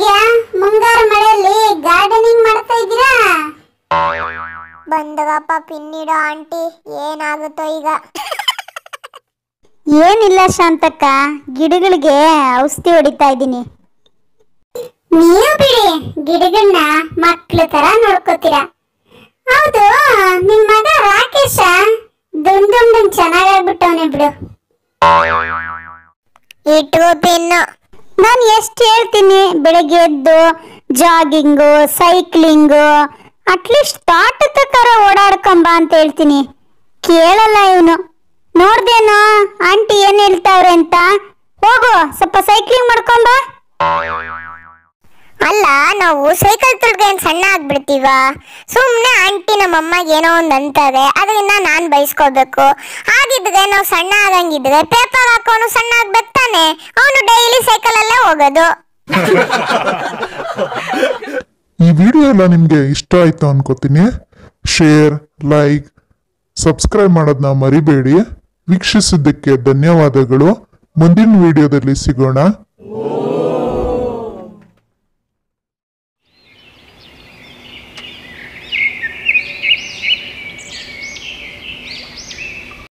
ಭಾಗ್ಯ ಮುಂಗಾರು ಮಳೆಯಲ್ಲಿ ಗಾರ್ಡನಿಂಗ್ ಮಾಡ್ತಾ ಇದ್ದೀರಾ ಬಂದಗಪ್ಪ ಪಿನ್ನಿಡೋ ಆಂಟಿ ಏನಾಗುತ್ತೋ ಈಗ ಏನಿಲ್ಲ ಶಾಂತಕ್ಕ ಗಿಡಗಳಿಗೆ ಔಷಧಿ ಹೊಡಿತಾ ಇದ್ದೀನಿ ನೀವು ಬಿಡಿ ಗಿಡಗಳನ್ನ ಮಕ್ಳು ತರ ನೋಡ್ಕೋತೀರಾ ಹೌದು ನಿಮ್ ಮಗ ರಾಕೇಶ ದುಂಡ್ ದುಂಡ್ ಚೆನ್ನಾಗಾಗ್ಬಿಟ್ಟವನೆ ಬಿಡು ಇಟ್ಕೋ ಪಿನ್ನು ನಾನು ಎಷ್ಟು ಹೇಳ್ತೀನಿ ಬೆಳಗ್ಗೆ ಎದ್ದು ಜಾಗಿಂಗು ಸೈಕ್ಲಿಂಗು ಅಟ್ಲೀಸ್ಟ್ ತೋಟಕ್ಕರ ಓಡಾಡ್ಕೊಂಬ ಅಂತ ಹೇಳ್ತೀನಿ ಕೇಳಲ್ಲ ಇವನು ನೋಡ್ದೇನೋ ಆಂಟಿ ಏನ್ ಹೇಳ್ತಾವ್ರೆ ಅಂತ ಹೋಗು ಸ್ವಲ್ಪ ಸೈಕ್ಲಿಂಗ್ ಮಾಡ್ಕೊಂಬ ಅಲ್ಲ ನಾವು ಸೈಕಲ್ ತುಳ್ಕೊಂಡು ಸಣ್ಣ ಆಗ್ಬಿಡ್ತೀವ ಸುಮ್ಮನೆ ಆಂಟಿ ನಮ್ಮಮ್ಮಗೆ ಏನೋ ಒಂದು ಅಂತಾರೆ ಅದರಿಂದ ನಾನು ಬಯಸ್ಕೋಬೇಕು ಹಾಗಿದ್ರೆ ನಾವು ಸಣ್ಣ ಆಗಂಗಿದ್ರೆ ಪೇಪರ್ ಹಾಕೋನು ಸಣ್ಣ ಆಗ್ಬೇಕು ತಾನೆ ಅವನು ಡೈಲಿ ಸೈಕಲಲ್ಲೇ ಹೋಗೋದು ಈ ವಿಡಿಯೋ ಎಲ್ಲ ನಿಮಗೆ ಇಷ್ಟ ಆಯ್ತು ಅನ್ಕೋತೀನಿ ಶೇರ್ ಲೈಕ್ ಸಬ್ಸ್ಕ್ರೈಬ್ ಮಾಡೋದನ್ನ ಮರಿಬೇಡಿ ವೀಕ್ಷಿಸಿದ್ದಕ್ಕೆ ಧನ್ಯವಾದಗಳು ಮುಂದಿನ ವಿಡಿಯೋದಲ್ಲಿ ಸಿಗೋಣ